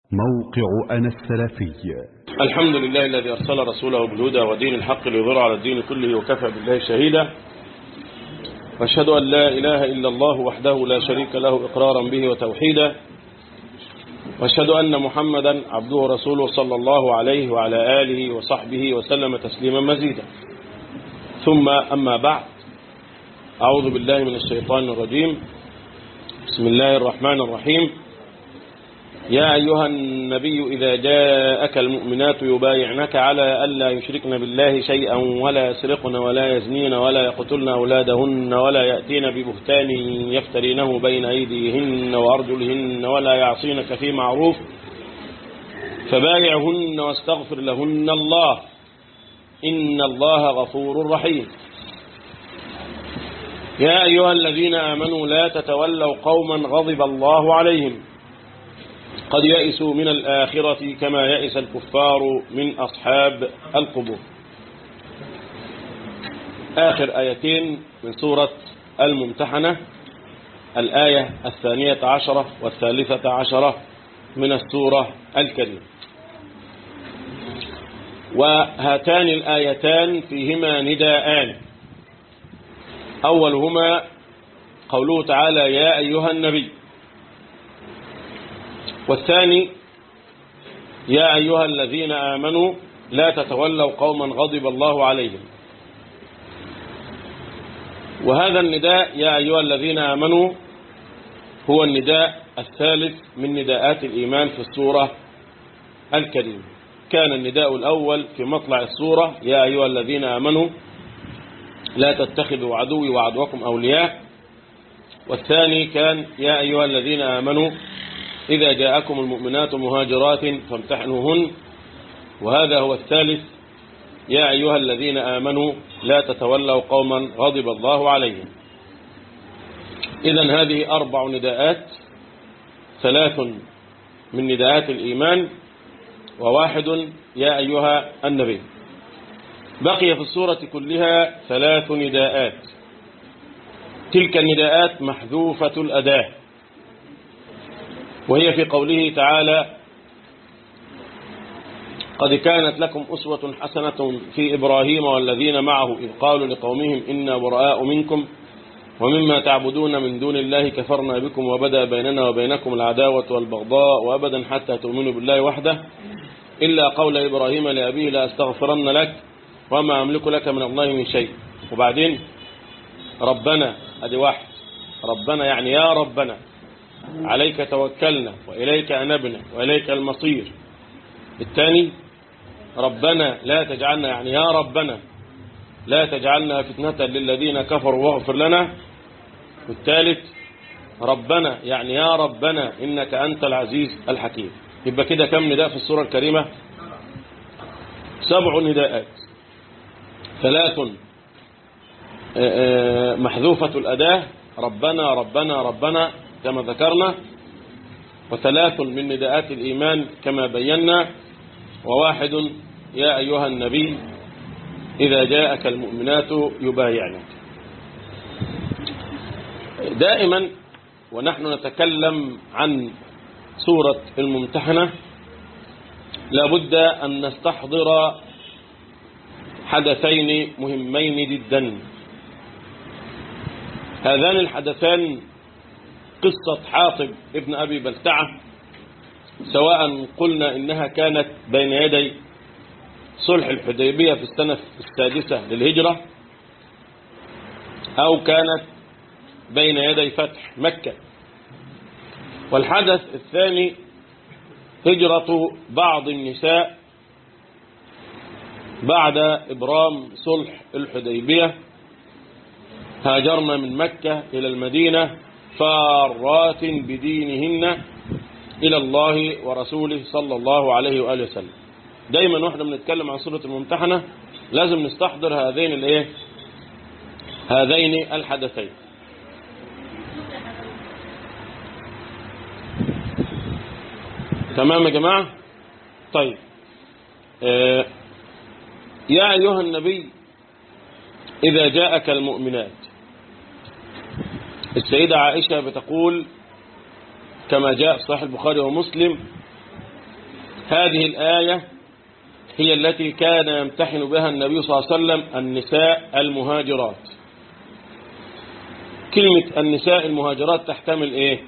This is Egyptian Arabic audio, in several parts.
موقع أنا السلفي الحمد لله الذي أرسل رسوله بالهدى ودين الحق ليظهر على الدين كله وكفى بالله شهيدا واشهد أن لا إله إلا الله وحده لا شريك له إقرارا به وتوحيدا واشهد أن محمدا عبده ورسوله صلى الله عليه وعلى آله وصحبه وسلم تسليما مزيدا ثم أما بعد أعوذ بالله من الشيطان الرجيم بسم الله الرحمن الرحيم يا أيها النبي إذا جاءك المؤمنات يبايعنك على ألا يشركن بالله شيئا ولا يسرقن ولا يزنين ولا يقتلن أولادهن ولا يأتين ببهتان يفترينه بين أيديهن وأرجلهن ولا يعصينك في معروف فبايعهن واستغفر لهن الله إن الله غفور رحيم يا أيها الذين آمنوا لا تتولوا قوما غضب الله عليهم قد يئسوا من الآخرة كما يئس الكفار من أصحاب القبور آخر آيتين من سورة الممتحنة الآية الثانية عشرة والثالثة عشرة من السورة الكريمة وهاتان الآيتان فيهما نداءان أولهما قوله تعالى يا أيها النبي والثاني يا أيها الذين آمنوا لا تتولوا قوما غضب الله عليهم وهذا النداء يا أيها الذين آمنوا هو النداء الثالث من نداءات الإيمان في السورة الكريمة كان النداء الأول في مطلع السورة يا أيها الذين آمنوا لا تتخذوا عدوي وعدوكم أولياء والثاني كان يا أيها الذين آمنوا إذا جاءكم المؤمنات مهاجرات فامتحنوهن وهذا هو الثالث يا أيها الذين آمنوا لا تتولوا قوما غضب الله عليهم إذا هذه أربع نداءات ثلاث من نداءات الإيمان وواحد يا أيها النبي بقي في السورة كلها ثلاث نداءات تلك النداءات محذوفة الأداة وهي في قوله تعالى قد كانت لكم أسوة حسنة في إبراهيم والذين معه إذ قالوا لقومهم إنا براء منكم ومما تعبدون من دون الله كفرنا بكم وبدا بيننا وبينكم العداوة والبغضاء وأبدا حتى تؤمنوا بالله وحده إلا قول إبراهيم لأبيه لا أستغفرن لك وما أملك لك من الله من شيء وبعدين ربنا أدي واحد ربنا يعني يا ربنا عليك توكلنا وإليك أنبنا وإليك المصير الثاني ربنا لا تجعلنا يعني يا ربنا لا تجعلنا فتنة للذين كفروا واغفر لنا والثالث ربنا يعني يا ربنا إنك أنت العزيز الحكيم يبقى كده كم نداء في السورة الكريمة سبع نداءات ثلاث محذوفة الأداة ربنا ربنا ربنا كما ذكرنا وثلاث من نداءات الإيمان كما بينا وواحد يا أيها النبي إذا جاءك المؤمنات يبايعنك دائما ونحن نتكلم عن سورة الممتحنة لابد أن نستحضر حدثين مهمين جدا هذان الحدثان قصة حاطب ابن أبي بلتعة سواء قلنا إنها كانت بين يدي صلح الحديبية في السنة السادسة للهجرة أو كانت بين يدي فتح مكة والحدث الثاني هجرة بعض النساء بعد إبرام صلح الحديبية هاجرنا من مكة إلى المدينة فارات بدينهن إلى الله ورسوله صلى الله عليه وآله وسلم دايما واحنا بنتكلم عن سورة الممتحنة لازم نستحضر هذين الايه هذين الحدثين تمام يا جماعة طيب آه يا أيها النبي إذا جاءك المؤمنات السيدة عائشة بتقول كما جاء في صحيح البخاري ومسلم هذه الآية هي التي كان يمتحن بها النبي صلى الله عليه وسلم النساء المهاجرات كلمة النساء المهاجرات تحتمل ايه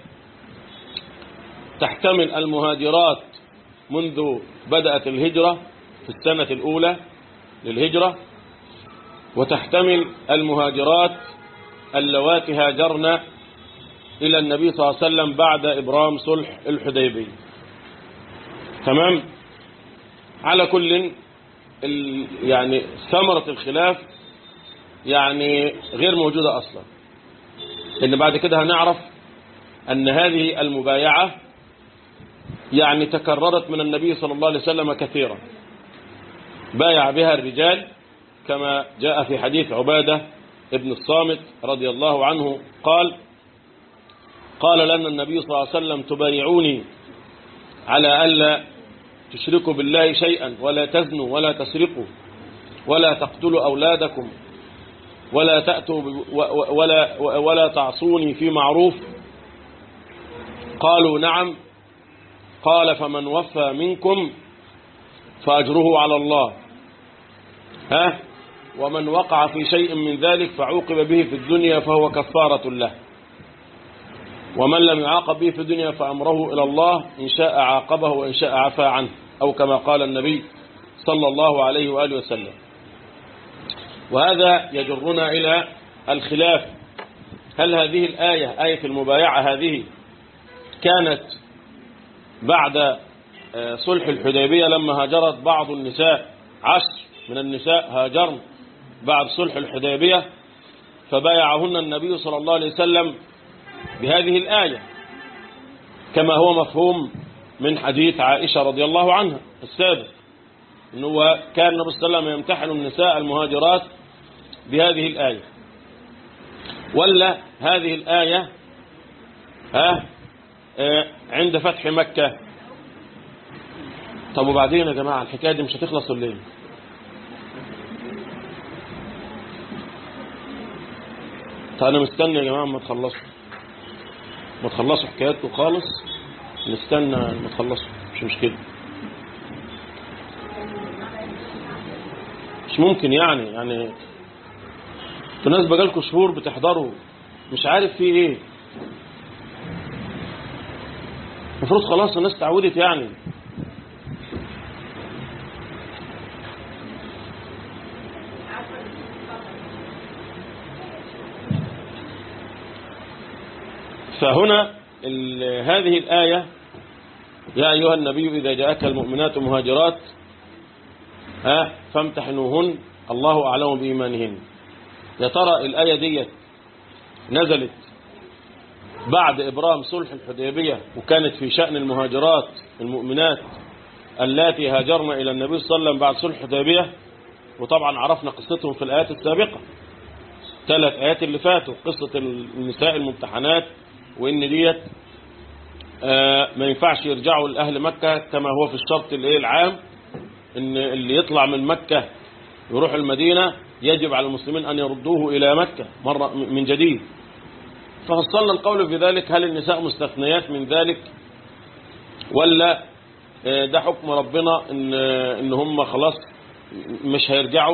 تحتمل المهاجرات منذ بدأت الهجرة في السنة الأولى للهجرة وتحتمل المهاجرات اللواتي هاجرن إلى النبي صلى الله عليه وسلم بعد إبرام صلح الحديبية تمام على كل ال- يعني ثمرة الخلاف يعني غير موجودة أصلا إن بعد كده هنعرف أن هذه المبايعة يعني تكررت من النبي صلى الله عليه وسلم كثيرا بايع بها الرجال كما جاء في حديث عبادة ابن الصامت رضي الله عنه قال قال لنا النبي صلى الله عليه وسلم تبايعوني على ألا تشركوا بالله شيئا ولا تزنوا ولا تسرقوا ولا تقتلوا أولادكم ولا تأتوا ب- و- و- ولا ولا تعصوني في معروف قالوا نعم قال فمن وفى منكم فأجره على الله ها ومن وقع في شيء من ذلك فعوقب به في الدنيا فهو كفارة له ومن لم يعاقب به في الدنيا فأمره إلى الله إن شاء عاقبه وإن شاء عفى عنه أو كما قال النبي صلى الله عليه وآله وسلم وهذا يجرنا إلى الخلاف هل هذه الآية آية المبايعة هذه كانت بعد آه، صلح الحديبية لما هاجرت بعض النساء عشر من النساء هاجرن بعد صلح الحديبية فبايعهن النبي صلى الله عليه وسلم بهذه الآية كما هو مفهوم من حديث عائشة رضي الله عنها السابق أنه كان النبي صلى الله عليه وسلم يمتحن النساء المهاجرات بهذه الآية ولا هذه الآية ها آه، عند فتح مكة طب وبعدين يا جماعة الحكاية دي مش هتخلص ولا ايه؟ طب أنا مستني يا جماعة ما تخلصوا ما تخلصوا حكاياتكم خالص نستنى ما تخلصوا مش مشكلة مش ممكن يعني يعني انتوا ناس بقالكم شهور بتحضروا مش عارف في ايه المفروض خلاص الناس تعودت يعني فهنا ال- هذه الآية يا أيها النبي إذا جاءك المؤمنات مهاجرات ها فامتحنوهن الله أعلم بإيمانهن يا ترى الآية دي نزلت بعد إبرام صلح الحديبية وكانت في شأن المهاجرات المؤمنات اللاتي هاجرن إلى النبي صلى الله عليه وسلم بعد صلح الحديبية وطبعا عرفنا قصتهم في الآيات السابقة ثلاث آيات اللي فاتوا قصة النساء الممتحنات وإن ديت آه، ما ينفعش يرجعوا لأهل مكة كما هو في الشرط الايه العام إن اللي يطلع من مكة يروح المدينة يجب على المسلمين أن يردوه إلى مكة مرة من جديد ففصلنا القول في ذلك هل النساء مستثنيات من ذلك ولا آه، ده حكم ربنا إن, إن هم خلاص مش هيرجعوا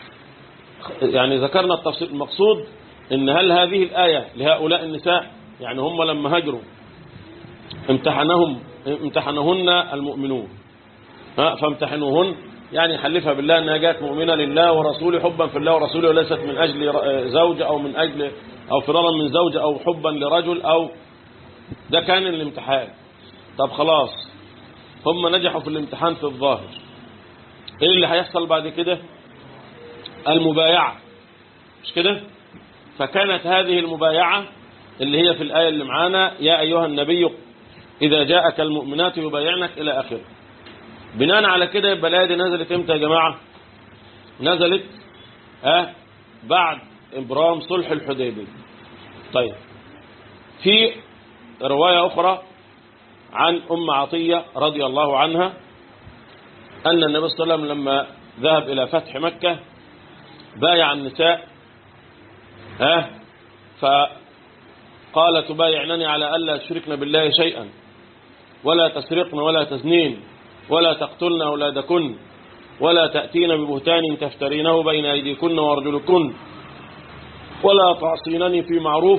يعني ذكرنا التفصيل المقصود إن هل هذه الآية لهؤلاء النساء يعني هم لما هاجروا امتحنهم امتحنهن المؤمنون ها فامتحنوهن يعني حلفها بالله انها جاءت مؤمنه لله ورسوله حبا في الله ورسوله وليست من اجل ر- زوج او من اجل او فرارا من زوج او حبا لرجل او ده كان الامتحان طب خلاص هم نجحوا في الامتحان في الظاهر ايه اللي هيحصل بعد كده المبايعه مش كده فكانت هذه المبايعه اللي هي في الايه اللي معانا يا ايها النبي اذا جاءك المؤمنات يبايعنك الى اخره بناء على كده يبقى الايه دي نزلت امتى يا جماعه نزلت ها بعد ابرام صلح الحديبيه طيب في روايه اخرى عن ام عطيه رضي الله عنها ان النبي صلى الله عليه وسلم لما ذهب الى فتح مكه بايع النساء ها فقال تبايعنني على الا تشركن بالله شيئا ولا تسرقن ولا تزنين ولا تقتلن أولادكن ولا تأتين ببهتان تفترينه بين أيديكن وأرجلكن ولا تعصينني في معروف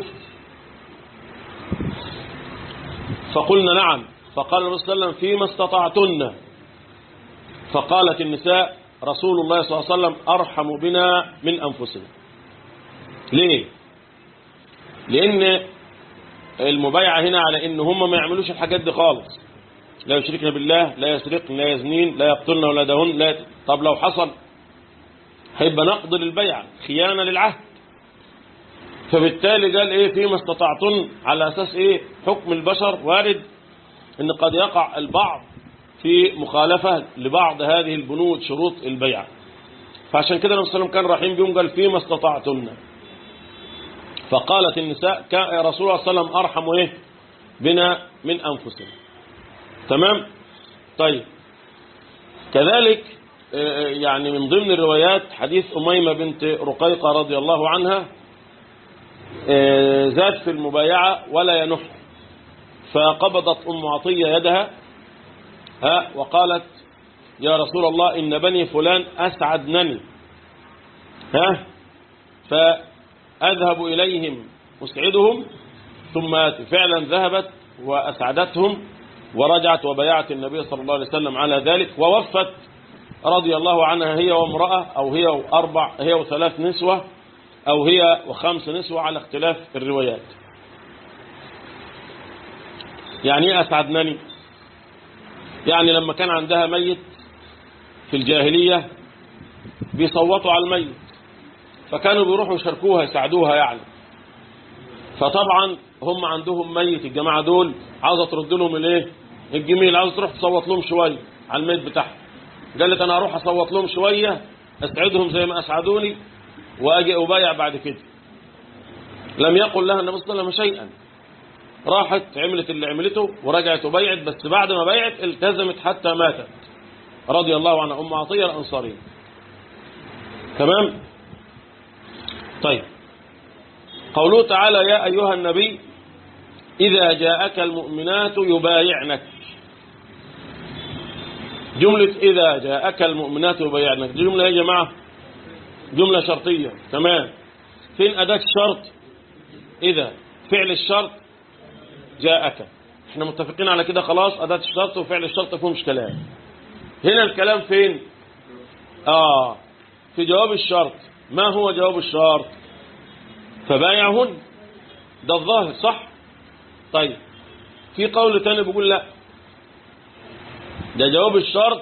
فقلنا نعم فقال الرسول صلى الله عليه وسلم فيما استطعتن فقالت النساء رسول الله صلى الله عليه وسلم أرحم بنا من أنفسنا ليه لأن المبايعة هنا على إن هم ما يعملوش الحاجات دي خالص لا يشركن بالله لا يسرقن لا يزنين لا يقتلن أولادهن لا يت... طب لو حصل هيبقى نقض للبيعة خيانة للعهد فبالتالي قال ايه فيما استطعتن على اساس ايه حكم البشر وارد ان قد يقع البعض في مخالفة لبعض هذه البنود شروط البيعة فعشان كده النبي صلى الله عليه وسلم كان رحيم بهم قال فيما استطعتن فقالت النساء يا رسول الله صلى الله عليه وسلم ارحم ايه بنا من انفسنا تمام طيب كذلك يعني من ضمن الروايات حديث أميمة بنت رقيقة رضي الله عنها زاد في المبايعة ولا ينح فقبضت أم عطية يدها ها وقالت يا رسول الله إن بني فلان أسعدنني ها فأذهب إليهم أسعدهم ثم آتي فعلا ذهبت وأسعدتهم ورجعت وبيعت النبي صلى الله عليه وسلم على ذلك ووفت رضي الله عنها هي وامرأة أو هي وأربع هي وثلاث نسوة أو هي وخمس نسوة على اختلاف الروايات يعني ايه أسعدنني يعني لما كان عندها ميت في الجاهلية بيصوتوا على الميت فكانوا بيروحوا يشاركوها يساعدوها يعني فطبعا هم عندهم ميت الجماعة دول عاوزة ترد لهم الايه الجميل عاوزة تروح تصوت لهم شوية على الميت بتاعهم قالت انا هروح اصوت لهم شوية اسعدهم زي ما اسعدوني واجي ابايع بعد كده لم يقل لها النبي صلى الله عليه وسلم شيئا راحت عملت اللي عملته ورجعت وبيعت بس بعد ما بيعت التزمت حتى ماتت رضي الله عنها ام عطية الانصارية تمام طيب قوله تعالى يا أيها النبي إذا جاءك المؤمنات يبايعنك جملة إذا جاءك المؤمنات يبايعنك دي جملة يا جماعة جملة شرطية تمام فين أداة الشرط إذا فعل الشرط جاءك احنا متفقين على كده خلاص أداة الشرط وفعل الشرط فيهمش كلام هنا الكلام فين آه في جواب الشرط ما هو جواب الشرط فبايعهن ده الظاهر صح طيب في قول تاني بيقول لا ده جواب الشرط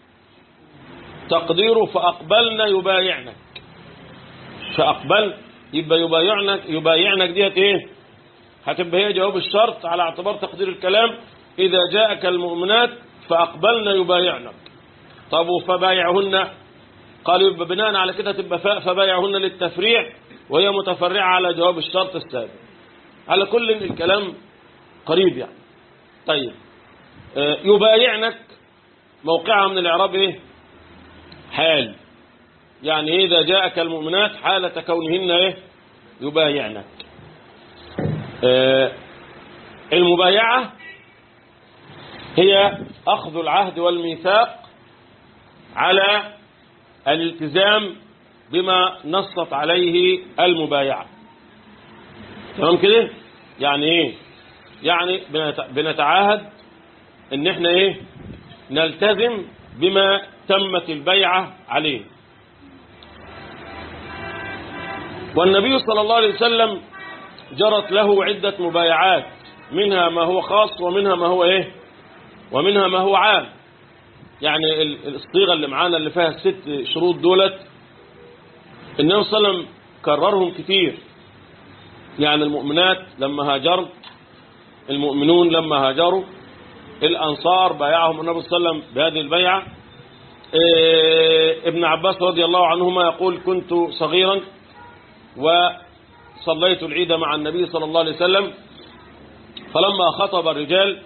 تقديره فأقبلنا يبايعنك فأقبل يبقى يبايعنك يبايعنك ديت ايه هتبقى هي جواب الشرط على اعتبار تقدير الكلام إذا جاءك المؤمنات فأقبلنا يبايعنك طب فبايعهن قالوا يبقى بناء على كده تبقى فاء فبايعهن للتفريع وهي متفرعة على جواب الشرط السابق على كل الكلام قريب يعني طيب يبايعنك موقعها من الإعراب إيه حال يعني إذا جاءك المؤمنات حالة كونهن إيه يبايعنك المبايعة هي أخذ العهد والميثاق على الالتزام بما نصت عليه المبايعة تمام كده يعني ايه يعني بنتعاهد ان احنا ايه نلتزم بما تمت البيعة عليه والنبي صلى الله عليه وسلم جرت له عدة مبايعات منها ما هو خاص ومنها ما هو ايه ومنها ما هو عام يعني الصيغة اللي معانا اللي فيها الست شروط دولت النبي صلى الله عليه وسلم كررهم كتير يعني المؤمنات لما هاجروا المؤمنون لما هاجروا الأنصار بايعهم النبي صلى الله عليه وسلم بهذه البيعة ابن عباس رضي الله عنهما يقول كنت صغيرا وصليت العيد مع النبي صلى الله عليه وسلم فلما خطب الرجال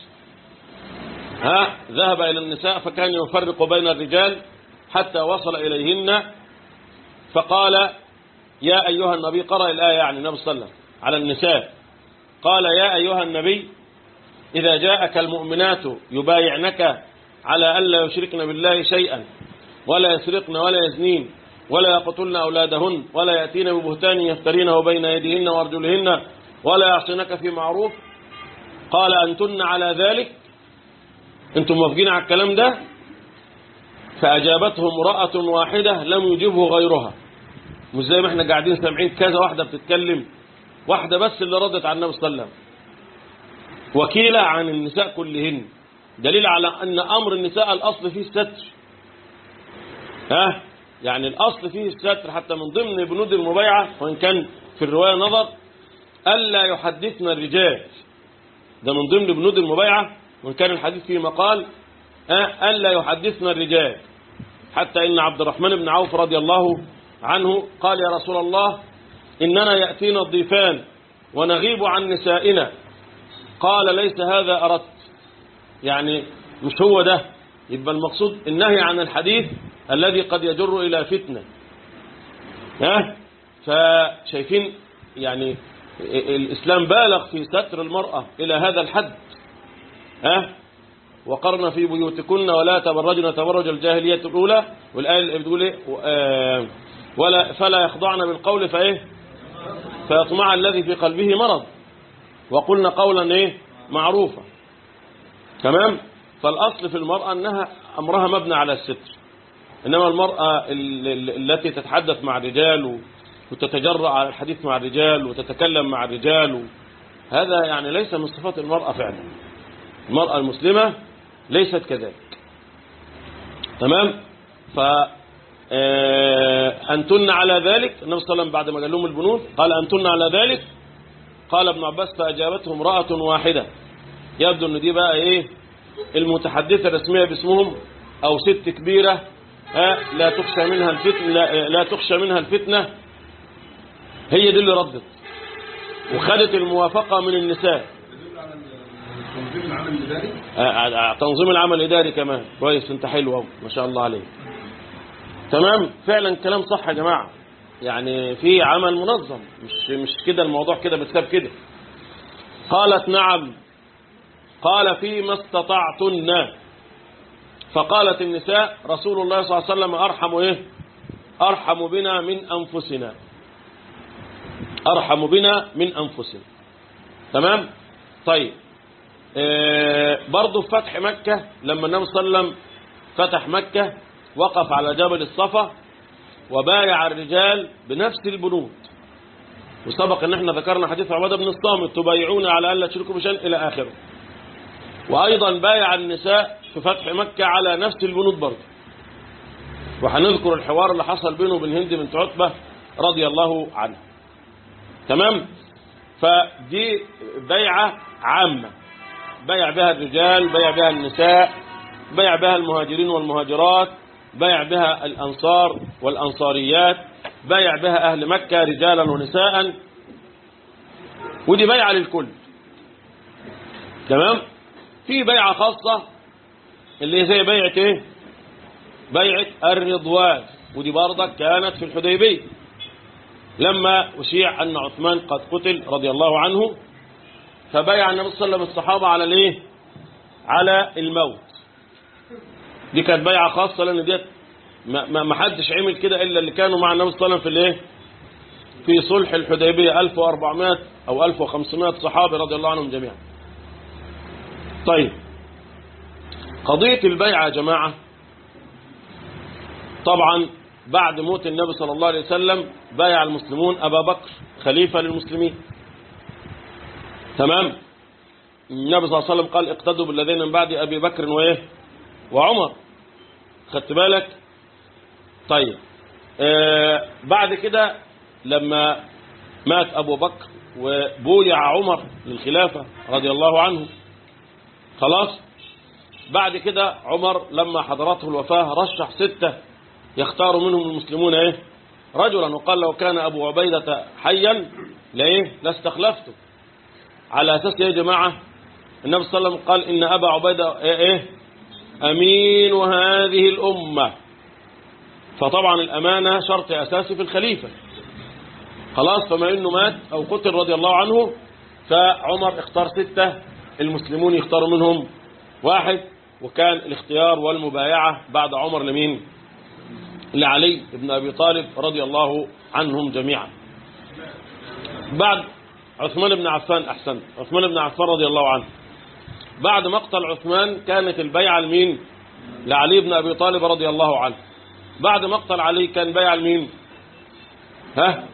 ها ذهب إلى النساء فكان يفرق بين الرجال حتى وصل إليهن فقال يا أيها النبي قرأ الآية يعني النبي صلى الله عليه وسلم على النساء قال يا أيها النبي إذا جاءك المؤمنات يبايعنك على ألا يشركن بالله شيئا ولا يسرقن ولا يزنين ولا يقتلن أولادهن ولا يأتين ببهتان يفترينه بين يديهن وأرجلهن ولا يعصينك في معروف قال أنتن على ذلك أنتم موافقين على الكلام ده فأجابته امرأة واحدة لم يجبه غيرها مش زي ما احنا قاعدين سامعين كذا واحدة بتتكلم واحدة بس اللي ردت على النبي صلى الله عليه وسلم وكيلة عن النساء كلهن دليل على أن أمر النساء الأصل فيه الستر ها يعني الأصل فيه الستر حتى من ضمن بنود المبايعة وإن كان في الرواية نظر ألا يحدثن الرجال ده من ضمن بنود المبايعة وإن كان الحديث فيه مقال أه ألا يحدثن الرجال حتى إن عبد الرحمن بن عوف رضي الله عنه قال يا رسول الله إننا يأتينا الضيفان ونغيب عن نسائنا قال ليس هذا أردت يعني مش هو ده يبقى المقصود النهي عن الحديث الذي قد يجر إلى فتنة ها فشايفين يعني الإسلام بالغ في ستر المرأة إلى هذا الحد ها وقرن في بيوتكن ولا تبرجن تبرج الجاهلية الأولى والآية اللي بتقول إيه آه ولا فلا يخضعن بالقول فإيه فيطمع الذي في قلبه مرض وقلنا قولا إيه معروفا تمام فالأصل في المرأة أنها أمرها مبنى على الستر إنما المرأة التي تتحدث مع الرجال وتتجرأ على الحديث مع الرجال وتتكلم مع الرجال هذا يعني ليس من صفات المرأة فعلا المرأة المسلمة ليست كذلك تمام ف أنتن على ذلك النبي صلى الله عليه وسلم بعد ما قال لهم البنود قال أنتن على ذلك قال ابن عباس فأجابته امرأة واحدة يبدو أن دي بقى إيه المتحدثة الرسمية باسمهم أو ست كبيرة ها لا تخشى منها الفتنة لا, لا تخشى منها الفتنة هي دي اللي ردت وخدت الموافقة من النساء تنظيم العمل الإداري آه، تنظيم العمل الإداري كمان كويس انت حلو اهو ما شاء الله عليك تمام فعلا كلام صح يا جماعة يعني في عمل منظم مش مش كده الموضوع كده بتساب كده قالت نعم قال فيما استطعتن فقالت النساء رسول الله صلى الله عليه وسلم أرحم إيه أرحم بنا من أنفسنا أرحم بنا من أنفسنا تمام طيب آه برضو في فتح مكة لما النبي صلى الله عليه وسلم فتح مكة وقف على جبل الصفا وبايع الرجال بنفس البنود وسبق ان احنا ذكرنا حديث عبادة بن الصامت تبايعون على ألا تشركوا بشيء إلى آخره وأيضا بايع النساء في فتح مكة على نفس البنود برضه وهنذكر الحوار اللي حصل بينه وبين هند بنت عتبة رضي الله عنها تمام فدي بيعة عامة بيع بها الرجال بيع بها النساء بيع بها المهاجرين والمهاجرات بيع بها الأنصار والأنصاريات بيع بها أهل مكة رجالا ونساء ودي بيعة للكل تمام في بيعة خاصة اللي هي زي بيعة ايه بيعة الرضوان ودي برضك كانت في الحديبية لما أشيع أن عثمان قد قتل رضي الله عنه فبايع النبي صلى الله عليه وسلم الصحابة على الايه على الموت دي كانت بيعة خاصة لأن ديت ما ما حدش عمل كده إلا اللي كانوا مع النبي صلى الله عليه وسلم في الايه في صلح الحديبية 1400 أو 1500 صحابي رضي الله عنهم جميعا طيب قضية البيعة يا جماعة طبعا بعد موت النبي صلى الله عليه وسلم بايع المسلمون أبا بكر خليفة للمسلمين تمام النبي صلى الله عليه وسلم قال اقتدوا بالذين من بعد أبي بكر وإيه وعمر خدت بالك طيب آه بعد كده لما مات أبو بكر وبويع عمر للخلافة رضي الله عنه خلاص بعد كده عمر لما حضرته الوفاة رشح ستة يختار منهم المسلمون ايه رجلا وقال لو كان أبو عبيدة حيا لإيه لاستخلفته على أساس يا جماعة النبي صلى الله عليه وسلم قال إن أبا عبيدة إيه, إيه أمين هذه الأمة فطبعا الأمانة شرط أساسي في الخليفة خلاص فما إنه مات أو قتل رضي الله عنه فعمر اختار ستة المسلمون يختاروا منهم واحد وكان الاختيار والمبايعة بعد عمر لمين لعلي بن أبي طالب رضي الله عنهم جميعا بعد عثمان بن عفان أحسن عثمان بن عفان رضي الله عنه بعد مقتل عثمان كانت البيعة لمين لعلي بن أبي طالب رضي الله عنه بعد مقتل علي كان بيع لمين ها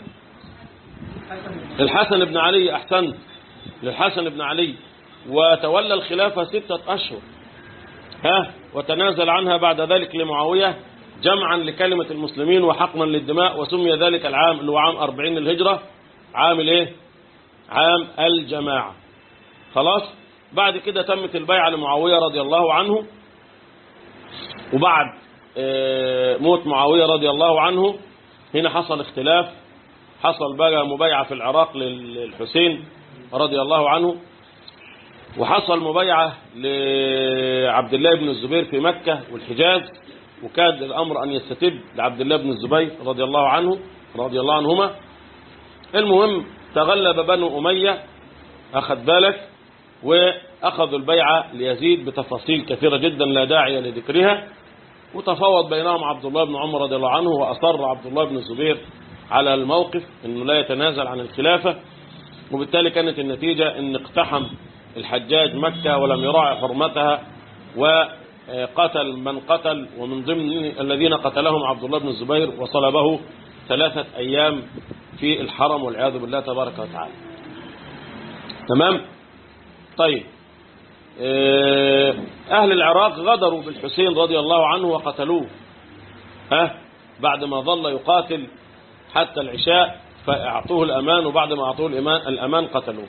الحسن بن علي أحسن للحسن بن علي وتولى الخلافة ستة أشهر ها وتنازل عنها بعد ذلك لمعاوية جمعا لكلمة المسلمين وحقنا للدماء وسمي ذلك العام اللي هو عام 40 للهجرة عام الايه عام الجماعة خلاص بعد كده تمت البيعة لمعاوية رضي الله عنه وبعد آه، موت معاوية رضي الله عنه هنا حصل اختلاف حصل بقى مبايعة في العراق للحسين رضي الله عنه وحصل مبايعة لعبد الله بن الزبير في مكة والحجاز وكاد الأمر أن يستتب لعبد الله بن الزبير رضي الله عنه رضي الله عنهما المهم تغلب بنو أمية أخذ بالك وأخذوا البيعة ليزيد بتفاصيل كثيرة جدا لا داعي لذكرها وتفاوض بينهم عبد الله بن عمر رضي الله عنه وأصر عبد الله بن الزبير على الموقف أنه لا يتنازل عن الخلافة وبالتالي كانت النتيجة أن اقتحم الحجاج مكة ولم يراعي حرمتها وقتل من قتل ومن ضمن الذين قتلهم عبد الله بن الزبير وصلبه ثلاثة أيام في الحرم والعياذ بالله تبارك وتعالى تمام طيب آه، أهل العراق غدروا بالحسين رضي الله عنه وقتلوه ها بعد ما ظل يقاتل حتى العشاء فأعطوه الأمان وبعد ما أعطوه الأمان, الأمان قتلوه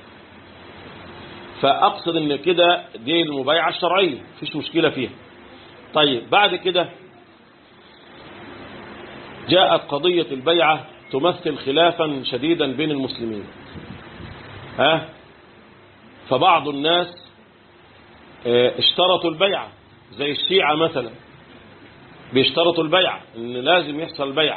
فأقصد أن كده دي المبايعة الشرعية مفيش مشكلة فيها طيب بعد كده جاءت قضية البيعة تمثل خلافا شديدا بين المسلمين ها فبعض الناس اه، اشترطوا البيعة زي الشيعة مثلا بيشترطوا البيعة ان لازم يحصل بيعة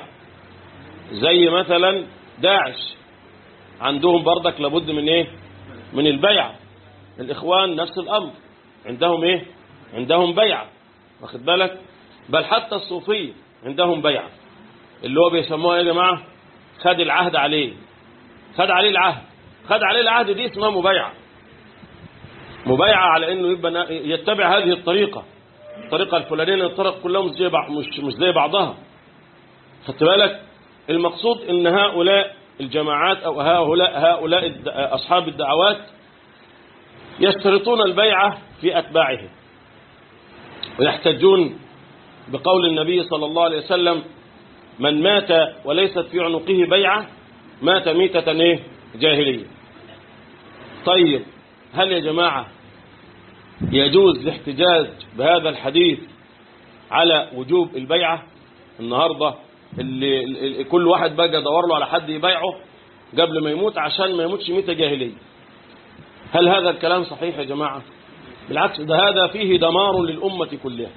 زي مثلا داعش عندهم برضك لابد من ايه من البيعة الاخوان نفس الامر عندهم ايه عندهم بيعة واخد بالك بل حتى الصوفية عندهم بيعة اللي هو بيسموها ايه يا جماعة خد العهد عليه خد عليه العهد خد عليه العهد دي اسمها مبايعة مبايعة على انه يبقى يتبع هذه الطريقة الطريقة الفلانية لأن الطرق كلها مش زي بعض مش مش زي بعضها خدت بالك المقصود ان هؤلاء الجماعات او هؤلاء هؤلاء الد- اصحاب الدعوات يشترطون البيعة في اتباعهم ويحتجون بقول النبي صلى الله عليه وسلم من مات وليست في عنقه بيعة مات ميتة ايه جاهلية طيب هل يا جماعة يجوز الاحتجاج بهذا الحديث على وجوب البيعة النهاردة اللي, اللي كل واحد بقى يدور له على حد يبايعه قبل ما يموت عشان ما يموتش ميتة جاهلية هل هذا الكلام صحيح يا جماعة بالعكس ده هذا فيه دمار للأمة كلها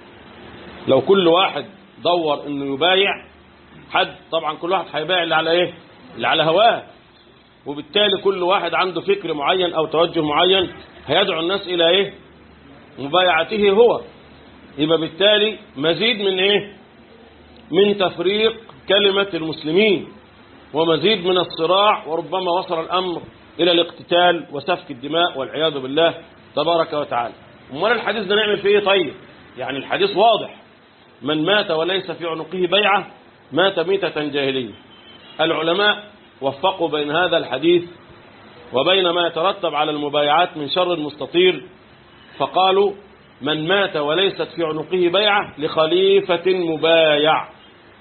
لو كل واحد دور انه يبايع حد طبعا كل واحد هيبايع اللي على ايه اللي على هواه وبالتالي كل واحد عنده فكر معين او توجه معين هيدعو الناس الى ايه مبايعته هو يبقى بالتالي مزيد من ايه من تفريق كلمة المسلمين ومزيد من الصراع وربما وصل الامر الى الاقتتال وسفك الدماء والعياذ بالله تبارك وتعالى امال الحديث ده نعمل فيه ايه طيب يعني الحديث واضح من مات وليس في عنقه بيعة مات ميتة جاهلية العلماء وفقوا بين هذا الحديث وبين ما يترتب على المبايعات من شر المستطير فقالوا من مات وليست في عنقه بيعة لخليفة مبايع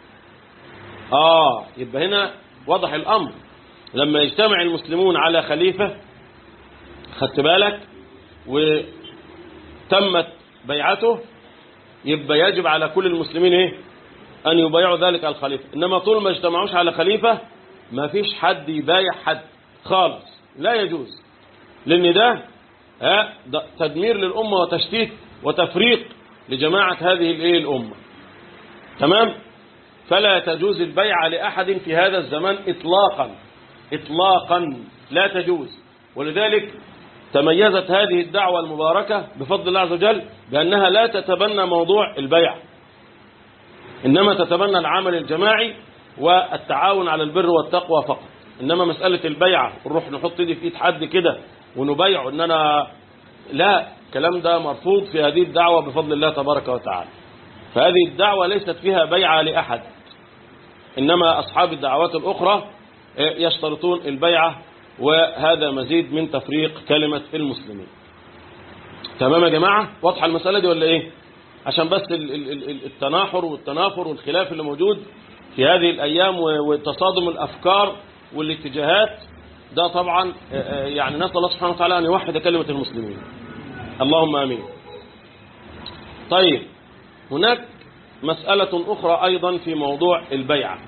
آه يبقى هنا وضح الأمر لما يجتمع المسلمون على خليفة خدت بالك وتمت بيعته يبقى يجب على كل المسلمين ايه ان يبايعوا ذلك الخليفة انما طول ما اجتمعوش على خليفة ما فيش حد يبايع حد خالص لا يجوز لان ده ها ده تدمير للأمة وتشتيت وتفريق لجماعة هذه الايه الأمة تمام فلا تجوز البيعة لأحد في هذا الزمان إطلاقا إطلاقا لا تجوز ولذلك تميزت هذه الدعوة المباركة بفضل الله عز وجل بأنها لا تتبنى موضوع البيع إنما تتبنى العمل الجماعي والتعاون على البر والتقوى فقط إنما مسألة البيعة نروح نحط ايدي في ايد حد كده ونبيعه إن أنا لا الكلام ده مرفوض في هذه الدعوة بفضل الله تبارك وتعالى فهذه الدعوة ليست فيها بيعة لأحد إنما أصحاب الدعوات الأخرى يشترطون البيعة وهذا مزيد من تفريق كلمة المسلمين تمام يا جماعة واضحة المسألة دي ولا إيه عشان بس ال- ال- ال- التناحر والتنافر والخلاف اللي موجود في هذه الأيام و- وتصادم الأفكار والاتجاهات ده طبعا آه، آه، يعني نسأل الله سبحانه وتعالى أن يوحد كلمة المسلمين اللهم آمين طيب هناك مسألة أخرى أيضا في موضوع البيعة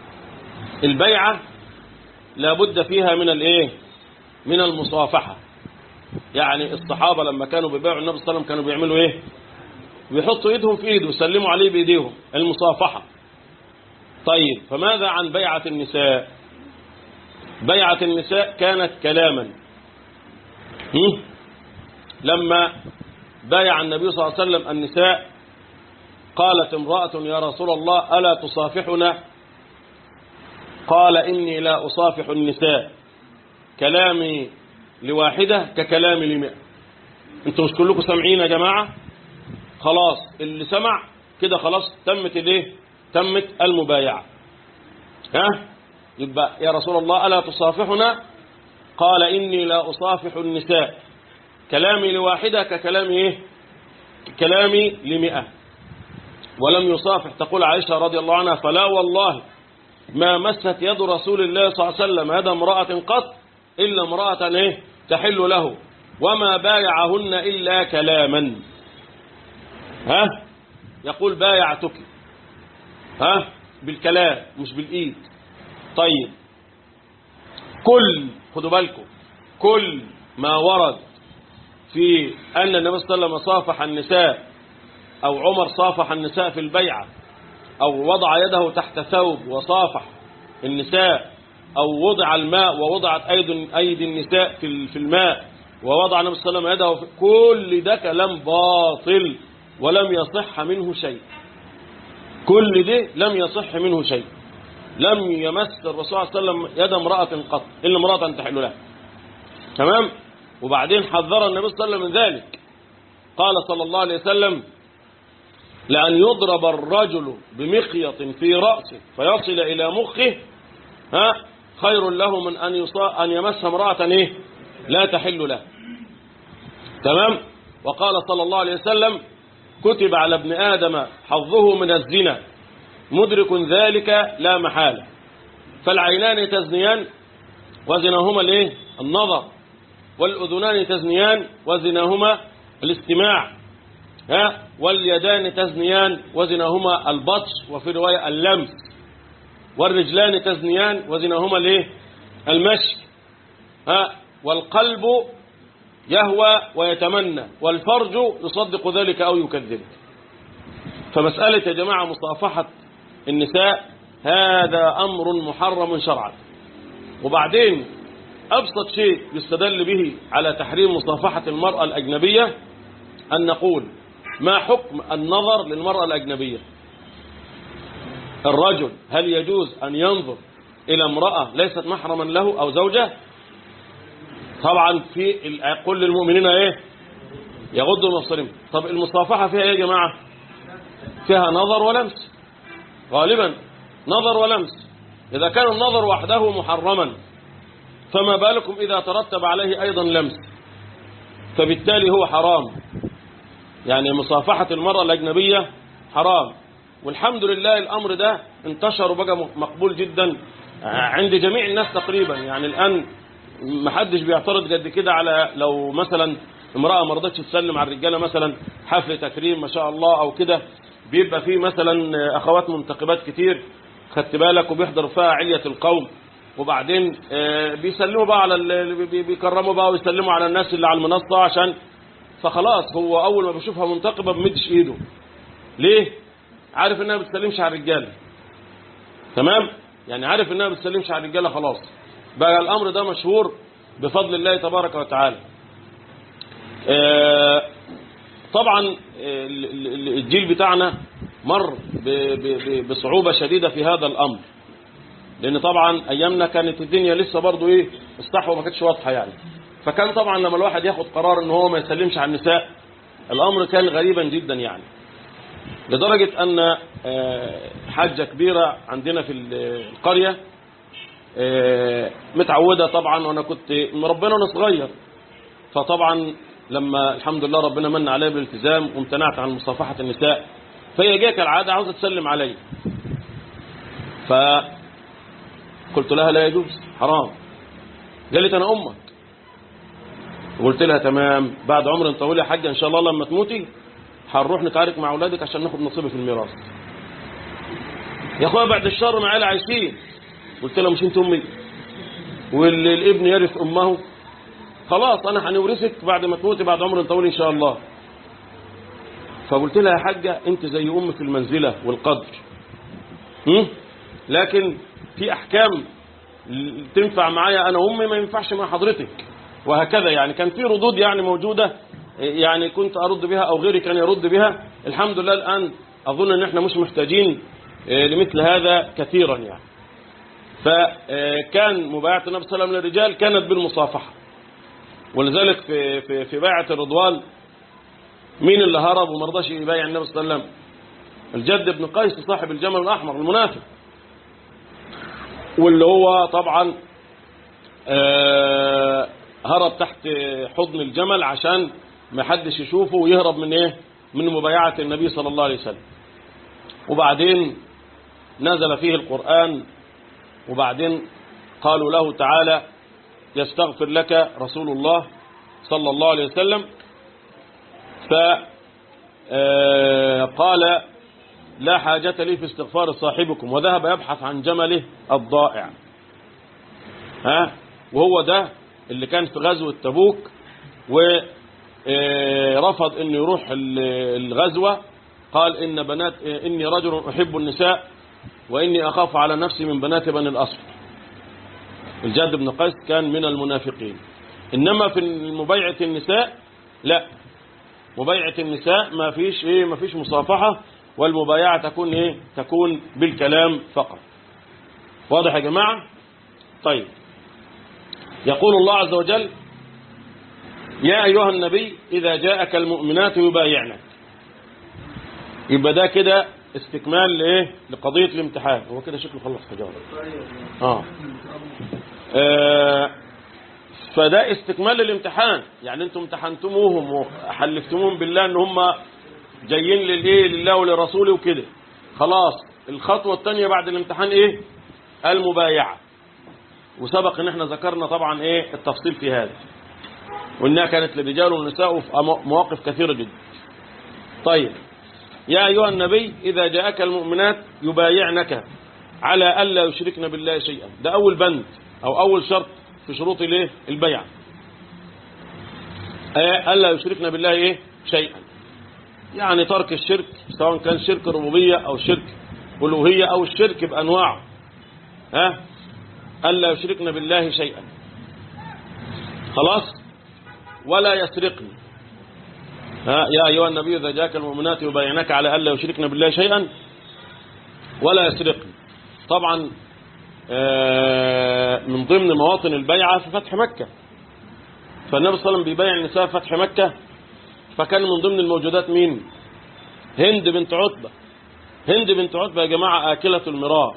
البيعة لابد فيها من الايه من المصافحة يعني الصحابة لما كانوا بيبيعوا النبي صلى الله عليه وسلم كانوا بيعملوا ايه بيحطوا ايدهم في ايده ويسلموا عليه بايديهم المصافحة طيب فماذا عن بيعة النساء بيعة النساء كانت كلاما هم؟ لما بايع النبي صلى الله عليه وسلم النساء قالت امرأة يا رسول الله ألا تصافحنا قال إني لا أصافح النساء كلامي لواحدة ككلامي لمئة انتوا مش كلكم سامعين يا جماعة خلاص اللي سمع كده خلاص تمت الايه تمت المبايعة ها يبقى يا رسول الله ألا تصافحنا قال إني لا أصافح النساء كلامي لواحدة ككلامي ايه كلامي لمئة ولم يصافح تقول عائشة رضي الله عنها فلا والله ما مست يد رسول الله صلى الله عليه وسلم يد امرأة قط إلا امرأة إيه تحل له وما بايعهن إلا كلاما ها يقول بايعتك ها بالكلام مش بالإيد طيب كل خدوا بالكم كل ما ورد في أن النبي صلى الله عليه وسلم صافح النساء أو عمر صافح النساء في البيعة أو وضع يده تحت ثوب وصافح النساء أو وضع الماء ووضعت أيد أيدي النساء في في الماء ووضع النبي صلى الله عليه وسلم يده في كل ده كلام باطل ولم يصح منه شيء كل ده لم يصح منه شيء لم يمس الرسول صلى الله عليه وسلم يد امرأة قط إلا امرأة تحل لها تمام وبعدين حذر النبي صلى الله عليه وسلم من ذلك قال صلى الله عليه وسلم لأن يضرب الرجل بمخيط في رأسه فيصل إلى مخه ها خير له من أن يصا أن يمس امرأة إيه لا تحل له تمام وقال صلى الله عليه وسلم كتب على ابن آدم حظه من الزنا مدرك ذلك لا محالة فالعينان تزنيان وزناهما الايه النظر والأذنان تزنيان وزناهما الاستماع ها واليدان تزنيان وزناهما البطش وفي رواية اللمس والرجلان تزنيان وزناهما الايه المشي ها والقلب يهوى ويتمنى والفرج يصدق ذلك أو يكذبه فمسألة يا جماعة مصافحة النساء هذا أمر محرم شرعا وبعدين أبسط شيء يستدل به على تحريم مصافحة المرأة الأجنبية أن نقول ما حكم النظر للمرأة الأجنبية الرجل هل يجوز أن ينظر إلى امرأة ليست محرما له أو زوجة طبعا في ال- كل المؤمنين ايه يغضوا من أبصارهم طب المصافحة فيها ايه يا جماعة فيها نظر ولمس غالبا نظر ولمس إذا كان النظر وحده محرما فما بالكم إذا ترتب عليه أيضا لمس فبالتالي هو حرام يعني مصافحة المرأة الأجنبية حرام والحمد لله الأمر ده انتشر وبقى مقبول جدا عند جميع الناس تقريبا يعني الآن ما حدش بيعترض قد كده على لو مثلا امرأة ما رضتش تسلم على الرجالة مثلا حفل تكريم ما شاء الله أو كده بيبقى فيه مثلا أخوات منتقبات كتير خدت بالك وبيحضر فيها علية القوم وبعدين آه، بيسلموا بقى على ال- بي- بيكرموا بقى ويسلموا على الناس اللي على المنصة عشان فخلاص هو أول ما بيشوفها منتقبة بمدش إيده ليه؟ عارف إنها ما بتسلمش على الرجالة تمام؟ يعني عارف إنها ما بتسلمش على الرجالة خلاص بقى الأمر ده مشهور بفضل الله تبارك وتعالى آه، طبعا آه، ال- ال- الجيل بتاعنا مر ب- ب- ب- بصعوبة شديدة في هذا الأمر لأن طبعا أيامنا كانت الدنيا لسه برضو إيه الصحوة ما كانتش واضحة يعني فكان طبعا لما الواحد ياخد قرار إن هو ما يسلمش على النساء الأمر كان غريبا جدا يعني لدرجة أن آه، حاجة كبيرة عندنا في ال- القرية آه، متعودة طبعا وأنا كنت مربنا وأنا صغير فطبعا لما الحمد لله ربنا من علي بالالتزام وامتنعت عن مصافحة النساء فهي جايه كالعادة عاوزة تسلم علي فقلت لها لا يجوز حرام قالت أنا أمك وقلت لها تمام بعد عمر طويل يا حاجة إن شاء الله لما تموتي هنروح نتعارك مع أولادك عشان ناخد نصيبي في الميراث يا أخويا بعد الشر معايا عايشين قلت لها مش أنت أمي والابن يرث أمه خلاص أنا هنورثك بعد ما تموتي بعد عمر طويل إن شاء الله فقلت لها يا حاجة أنت زي أم في المنزلة والقدر هم؟ لكن في أحكام تنفع معايا أنا أمي ما ينفعش مع حضرتك وهكذا يعني كان في ردود يعني موجودة يعني كنت أرد بها أو غيري كان يرد بها الحمد لله الآن أظن أن احنا مش محتاجين لمثل هذا كثيرا يعني فكان مبايعة النبي صلى الله عليه وسلم للرجال كانت بالمصافحة ولذلك في في في بيعة الرضوان مين اللي هرب وما رضاش يبايع النبي صلى الله عليه وسلم الجد بن قيس صاحب الجمل الأحمر المنافق واللي هو طبعا آه هرب تحت حضن الجمل عشان ما حدش يشوفه ويهرب من ايه من مبايعة النبي صلى الله عليه وسلم وبعدين نزل فيه القرآن وبعدين قالوا له تعالى يستغفر لك رسول الله صلى الله عليه وسلم فقال لا حاجة لي في استغفار صاحبكم وذهب يبحث عن جمله الضائع ها وهو ده اللي كان في غزوة تبوك ورفض انه يروح الغزوة قال إن بنات إني رجل أحب النساء وإني أخاف على نفسي من بنات بني الأصفر الجاد بن قيس كان من المنافقين إنما في مبايعة النساء لا مبايعة النساء ما فيش إيه ما فيش مصافحة والمبايعة تكون إيه تكون بالكلام فقط واضح يا جماعة طيب يقول الله عز وجل يا أيها النبي إذا جاءك المؤمنات يبايعنك يبقى ده كده استكمال لايه لقضية الامتحان هو كده شكله خلص تجارب آه. آه فده استكمال للامتحان يعني انتم امتحنتموهم وحلفتموهم بالله ان هم جايين للايه لله ولرسوله وكده خلاص الخطوة الثانية بعد الامتحان ايه المبايعة وسبق ان احنا ذكرنا طبعا ايه التفصيل في هذا وانها كانت للرجال والنساء في مواقف كثيرة جدا طيب يا أيها النبي إذا جاءك المؤمنات يبايعنك على ألا يشركن بالله شيئا ده أول بند أو أول شرط في شروط الايه البيع ألا يشركن بالله إيه شيئا يعني ترك الشرك سواء كان شرك ربوبية أو شرك ألوهية أو الشرك بأنواعه ها ألا يشركن بالله شيئا خلاص ولا يسرقن ها يا أيها النبي إذا جاءك المؤمنات يبايعنك على ألا يشركن بالله شيئا ولا يسرقن طبعا من ضمن مواطن البيعة في فتح مكة فالنبي صلى الله عليه وسلم بيبايع النساء في فتح مكة فكان من ضمن الموجودات مين هند بنت عتبة هند بنت عتبة يا جماعة آكلة المراء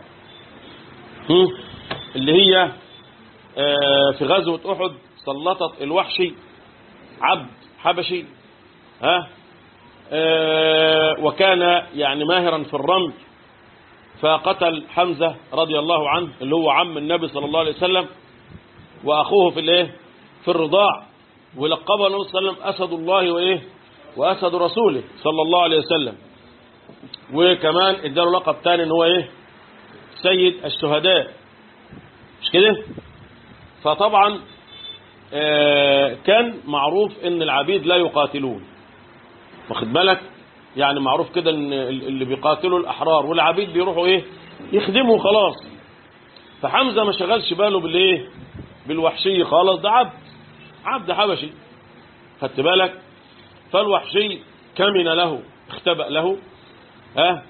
اللي هي في غزوة أحد سلطت الوحشي عبد حبشي ها آه وكان يعني ماهرا في الرمي فقتل حمزة رضي الله عنه اللي هو عم النبي صلى الله عليه وسلم وأخوه في الايه في الرضاع ولقبه النبي صلى الله عليه وسلم أسد الله وإيه وأسد رسوله صلى الله عليه وسلم وكمان اداله لقب تاني ان هو ايه سيد الشهداء مش كده فطبعا آه كان معروف ان العبيد لا يقاتلون واخد بالك يعني معروف كده ان اللي بيقاتلوا الاحرار والعبيد بيروحوا ايه يخدموا خلاص فحمزه ما شغلش باله بالايه بالوحشي خالص ده عبد عبد حبشي خدت بالك فالوحشي كمن له اختبأ له ها